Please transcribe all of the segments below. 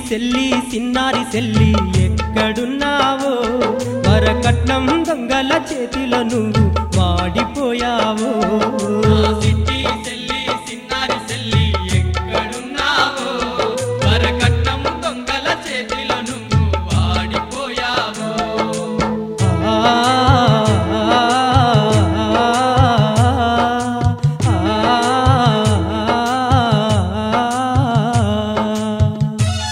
సెల్లి సిన్నారి సెల్లి ఎక్కడున్నావో వరకట్నం దొంగల చేతిలో నువ్వు వాడిపోయావో నా సిట్టి సెల్లి సిన్నారి సెల్లి ఎక్కడున్నావో వరకట్నం దొంగల చేతిలో నువ్వు వాడిపోయావో ఆ, ఆ, ఆ.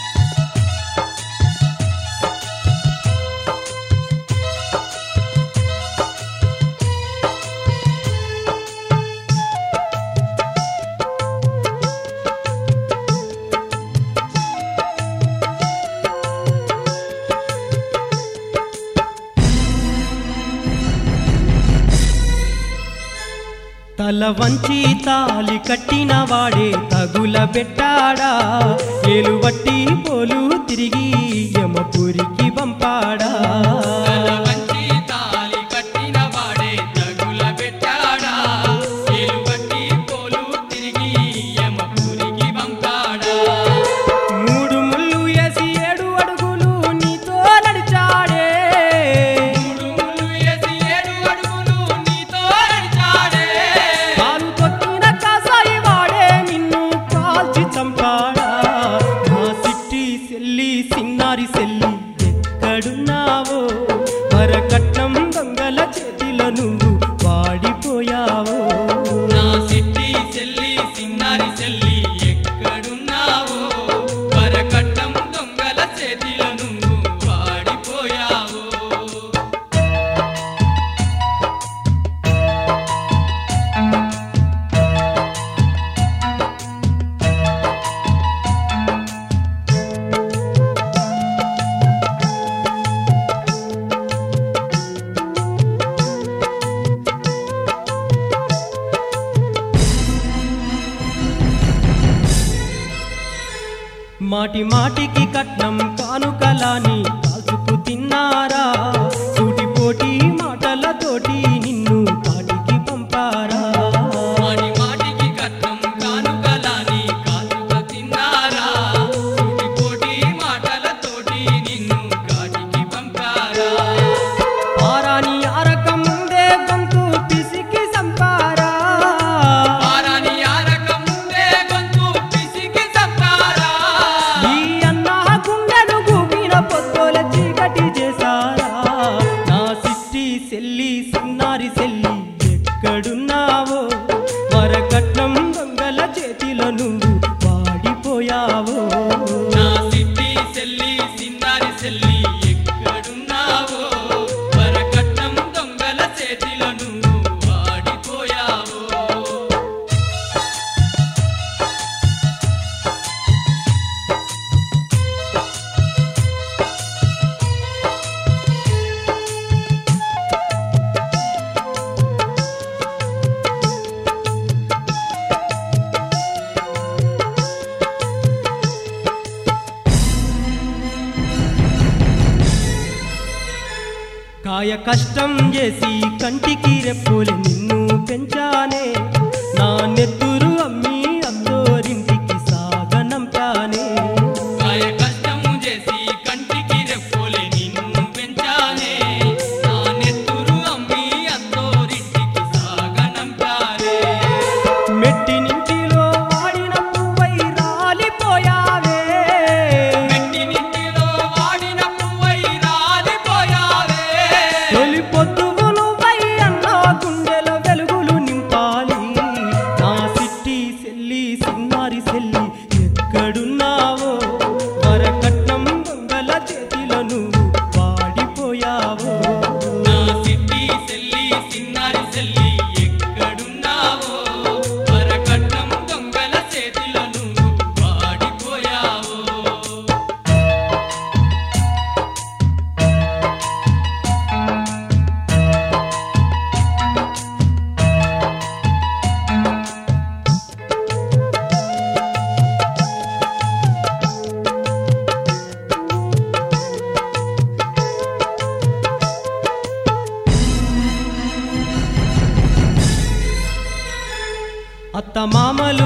తల వంచి తాలి కట్టిన వాడే తగుల పెట్టాడా ఏలువట్టి పోలు తిరిగి యమపురికి పంపాడా తల వంచి తాళి కట్టిన వాడే తగుల పెట్టాడా ఏలుబట్టి పోలు తిరిగి యమపురికి పంపాడా మూడు ముళ్ళు వేసి ఏడు అడుగులు నీతో నడిచాడే మూడు ముళ్ళు వేసి ఏడు అడుగులు నీతో నడిచాడే కాలు కొట్టిన కాసాయి వాడే నిన్ను కాల్చి చంపాడా నా సిట్టి సెల్లి సిన్నారి సెల్లి ఎక్కడున్నావో వరకట్నం దొంగల చేతిలో నువ్వు వాడిపోయావో నా సిట్టి చెల్లి సిన్నారి చెల్లి ఎక్కడున్నావో వరకట్నం దొంగల చేతిలో నువ్వు వాడిపోయావో మాటి మాటికి కట్నం కానుకలాని కాల్చుకు తిన్నారా సూటిపోటి మాటలతోటి నిన్ను పాటికి పంపారా మాటి మాటికి కట్నం కానుకలాని కానుక తిన్నారా సూటిపోటి మాటలతోటి నిన్ను కాటికి పంపారా ఆరాని ఆరక ముందే గొంతు పిసికి సంపారా ఆరాని ఆరక ముందే గొంతు పిసికి చంపారా ఈ అన్న గుండెను గూపిన పొత్తుల చీకటి చేశారా నా సిట్టి సెల్లి సిన్నారి సెల్లి ఎక్కడున్నావో వరకట్నం దొంగల చేతిలో నువ్వు వాడిపోయావో నా సిట్టి సెల్లి సిన్నారి సెల్లి ఎక్కడున్నావో వరకట్నం దొంగల చేతిలో నువ్వు వాడిపోయావో కాయ కష్టం చేసి కంటికి రెప్పులు నిన్ను పెంచానే నా నెత్తురు అమ్మి అత్తోరింటికి సాగనంపానే కాయ కష్టము చేసి కంటికి రెప్పోలే నిన్ను పెంచానే నా నెత్తురు అమ్మి అత్తోరింటికి సాగనంపారే మెట్టి నింటిలో వాడిన పువ్వై రాలిపోయావే మెట్టి నింటిలో వాడిన పువ్వై రాలిపోయావే తొలి పొద్దువు నువ్వై అన్న గుండెల వెలుగులు నింపాలి నా సిట్టి సెల్లి సిన్నారి సెల్లి ఎక్కడున్నావో వరకట్నం దొంగల చేతిలో నువ్వు వాడిపోయావో నా సిట్టి సెల్లి సిన్నారి సెల్లి ఎక్కడున్నావో వరకట్నం దొంగల చేతిలో నువ్వు వాడిపోయావో అత్త మామలు